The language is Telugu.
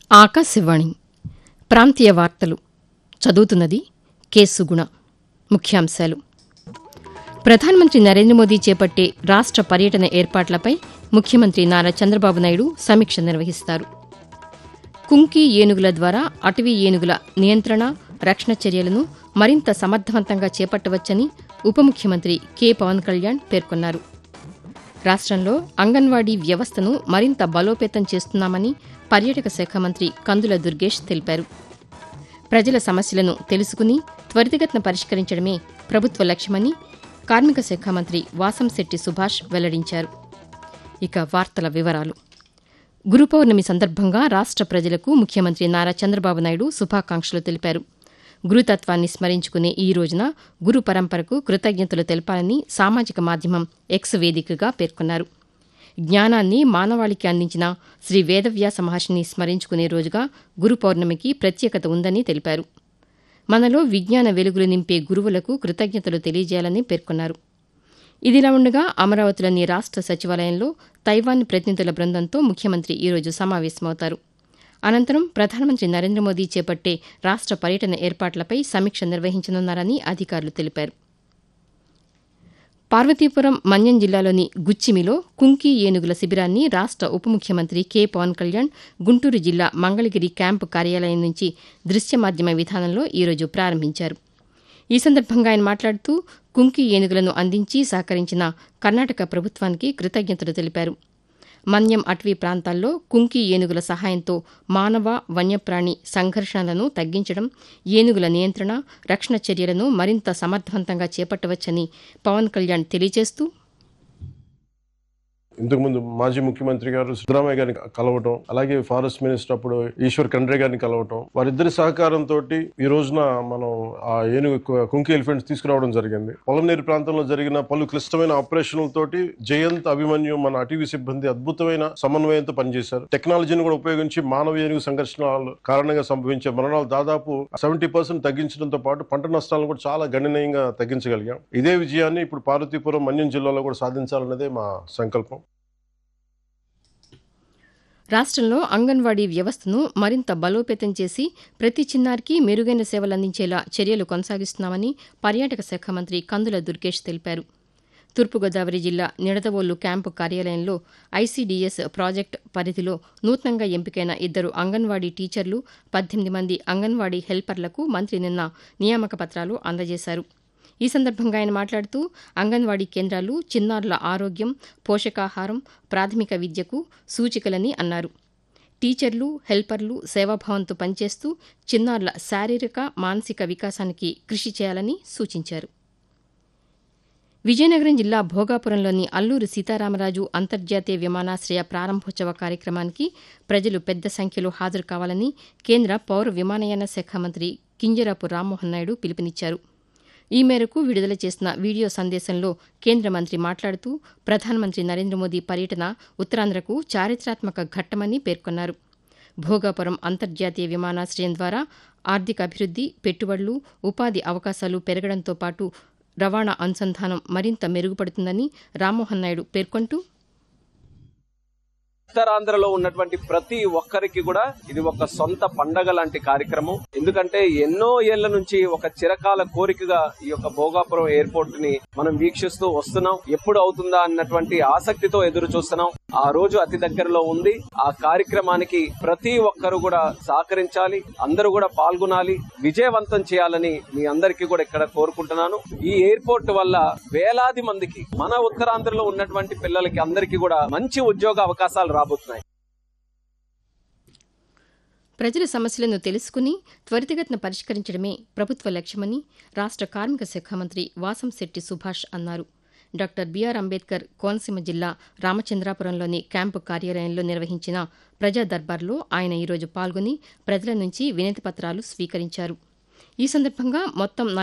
ఆకాశవాణి ప్రాంతీయ వార్తలు చదువుతున్నది కె సుగుణ ముఖ్యాంశాలు ప్రధానమంత్రి నరేంద్ర మోదీ చేపట్టే రాష్ట పర్యటన ఏర్పాట్లపై ముఖ్యమంత్రి నారా చంద్రబాబు నాయుడు సమీక్ష నిర్వహిస్తారు కుంకి ఏనుగుల ద్వారా అటవీ ఏనుగుల నియంత్రణ రక్షణ చర్యలను మరింత సమర్థవంతంగా చేపట్టవచ్చని ఉప ముఖ్యమంత్రి కె పవన్ కళ్యాణ్ పేర్కొన్నారు రాష్ట్రంలో అంగన్వాడీ వ్యవస్థను మరింత బలోపేతం చేస్తున్నామని పర్యాటక శాఖ మంత్రి కందుల దుర్గేష్ తెలిపారు ప్రజల సమస్యలను తెలుసుకుని త్వరితగతిన పరిష్కరించడమే ప్రభుత్వ లక్ష్యమని కార్మిక శాఖ మంత్రి వాసంశెట్టి సుభాష్ వెల్లడించారు ఇక వార్తల వివరాలు గురు పౌర్ణమి సందర్భంగా రాష్ట ప్రజలకు ముఖ్యమంత్రి నారా చంద్రబాబు నాయుడు శుభాకాంక్షలు తెలిపారు గురుతత్వాన్ని స్మరించుకునే ఈ రోజున గురు పరంపరకు కృతజ్ఞతలు తెలపాలని సామాజిక మాధ్యమం ఎక్స్ వేదికగా పేర్కొన్నారు జ్ఞానాన్ని మానవాళికి అందించిన శ్రీ వేదవ్యాస మహర్షిని స్మరించుకునే రోజుగా గురు పౌర్ణమికి ప్రత్యేకత ఉందని తెలిపారు మనలో విజ్ఞాన వెలుగులు నింపే గురువులకు కృతజ్ఞతలు తెలియజేయాలని పేర్కొన్నారు ఇదిలా ఉండగా అమరావతిలోని రాష్ట సచివాలయంలో తైవాన్ ప్రతినిధుల బృందంతో ముఖ్యమంత్రి ఈరోజు సమావేశమవుతారు అనంతరం ప్రధానమంత్రి నరేంద్ర మోదీ చేపట్టే రాష్ట పర్యటన ఏర్పాట్లపై సమీక్ష నిర్వహించనున్నారని అధికారులు తెలిపారు పార్వతీపురం మన్యం జిల్లాలోని గుచ్చిమిలో కుంకి ఏనుగుల శిబిరాన్ని రాష్ట ఉప ముఖ్యమంత్రి కె పవన్ కళ్యాణ్ గుంటూరు జిల్లా మంగళగిరి క్యాంపు కార్యాలయం నుంచి దృశ్య మాధ్యమ విధానంలో ఈరోజు ప్రారంభించారు ఈ సందర్భంగా ఆయన మాట్లాడుతూ కుంకి ఏనుగులను అందించి సహకరించిన కర్ణాటక ప్రభుత్వానికి కృతజ్ఞతలు తెలిపారు మన్యం అటవీ ప్రాంతాల్లో కుంకి ఏనుగుల సహాయంతో మానవ వన్యప్రాణి సంఘర్షణలను తగ్గించడం ఏనుగుల నియంత్రణ రక్షణ చర్యలను మరింత సమర్థవంతంగా చేపట్టవచ్చని పవన్ కళ్యాణ్ తెలియజేస్తూ ఇంతకుముందు మాజీ ముఖ్యమంత్రి గారు సిద్ధరామయ్య గారిని కలవటం అలాగే ఫారెస్ట్ మినిస్టర్ అప్పుడు ఈశ్వర్ ఖండ్రే గారిని కలవటం వారిద్దరి సహకారంతో ఈ రోజున మనం ఆ ఏనుగు కు- కుంకి ఎలిఫెంట్స్ తీసుకురావడం జరిగింది పొలంనేరు ప్రాంతంలో జరిగిన పలు క్లిష్టమైన ఆపరేషన్లతోటి జయంత్ అభిమన్యు మన అటవీ సిబ్బంది అద్భుతమైన సమన్వయంతో పనిచేశారు టెక్నాలజీని కూడా ఉపయోగించి మానవ ఏనుగు సంఘర్షణల కారణంగా సంభవించే మరణాలు దాదాపు సెవెంటీ పర్సెంట్ తగ్గించడంతో పాటు పంట నష్టాలను కూడా చాలా గణనీయంగా తగ్గించగలిగాం ఇదే విజయాన్ని ఇప్పుడు పార్వతీపురం మన్యం జిల్లాలో కూడా సాధించాలన్నదే మా సంకల్పం రాష్ట్రంలో అంగన్వాడీ వ్యవస్థను మరింత బలోపేతం చేసి ప్రతి చిన్నారికి మెరుగైన సేవలు అందించేలా చర్యలు కొనసాగిస్తున్నామని పర్యాటక శాఖ మంత్రి కందుల దుర్గేష్ తెలిపారు తూర్పుగోదావరి జిల్లా నిడదవోలు క్యాంపు కార్యాలయంలో ఐసీడీఎస్ ప్రాజెక్టు పరిధిలో నూతనంగా ఎంపికైన ఇద్దరు అంగన్వాడీ టీచర్లు పద్దెనిమిది మంది అంగన్వాడీ హెల్పర్లకు మంత్రి నిన్న నియామక పత్రాలు అందజేశారు ఈ సందర్భంగా ఆయన మాట్లాడుతూ అంగన్వాడీ కేంద్రాలు చిన్నారుల ఆరోగ్యం పోషకాహారం ప్రాథమిక విద్యకు సూచికలని అన్నారు టీచర్లు హెల్పర్లు సేవాభావంతో పనిచేస్తూ చిన్నారుల శారీరక మానసిక వికాసానికి కృషి చేయాలని సూచించారు విజయనగరం జిల్లా భోగాపురంలోని అల్లూరి సీతారామరాజు అంతర్జాతీయ విమానాశ్రయ ప్రారంభోత్సవ కార్యక్రమానికి ప్రజలు పెద్ద సంఖ్యలో హాజరు కావాలని కేంద్ర పౌర విమానయాన శాఖ మంత్రి కింజరాపు రామ్మోహన్ నాయుడు పిలుపునిచ్చారు ఈ మేరకు విడుదల చేసిన వీడియో సందేశంలో కేంద్ర మంత్రి మాట్లాడుతూ ప్రధానమంత్రి నరేంద్ర మోదీ పర్యటన ఉత్తరాంధ్రకు చారిత్రాత్మక ఘట్టమని పేర్కొన్నారు భోగాపురం అంతర్జాతీయ విమానాశ్రయం ద్వారా ఆర్థిక అభివృద్ది పెట్టుబడులు ఉపాధి అవకాశాలు పెరగడంతో పాటు రవాణా అనుసంధానం మరింత మెరుగుపడుతుందని రామ్మోహన్ నాయుడు పేర్కొంటూ ఉత్తరాంధ్రలో ఉన్నటువంటి ప్రతి ఒక్కరికి కూడా ఇది ఒక సొంత పండగ లాంటి కార్యక్రమం ఎందుకంటే ఎన్నో ఏళ్ల నుంచి ఒక చిరకాల కోరికగా ఈ యొక్క భోగాపురం ఎయిర్పోర్ట్ ని మనం వీక్షిస్తూ వస్తున్నాం ఎప్పుడు అవుతుందా అన్నటువంటి ఆసక్తితో ఎదురు చూస్తున్నాం ఆ రోజు అతి దగ్గరలో ఉంది ఆ కార్యక్రమానికి ప్రతి ఒక్కరు కూడా సహకరించాలి అందరూ కూడా పాల్గొనాలి విజయవంతం చేయాలని మీ అందరికీ కూడా ఇక్కడ కోరుకుంటున్నాను ఈ ఎయిర్పోర్ట్ వల్ల వేలాది మందికి మన ఉత్తరాంధ్రలో ఉన్నటువంటి పిల్లలకి అందరికీ కూడా మంచి ఉద్యోగ అవకాశాలు రాబోతున్నాయి ప్రజల సమస్యలను తెలుసుకుని త్వరితగతిన పరిష్కరించడమే ప్రభుత్వ లక్ష్యమని రాష్ట కార్మిక శాఖ మంత్రి వాసంశెట్టి సుభాష్ అన్నారు డాక్టర్ బీఆర్ అంబేద్కర్ కోనసీమ జిల్లా రామచంద్రాపురంలోని క్యాంపు కార్యాలయంలో నిర్వహించిన ప్రజా దర్బార్లో ఆయన ఈరోజు పాల్గొని ప్రజల నుంచి వినతి పత్రాలు స్వీకరించారు ఈ సందర్భంగా మొత్తం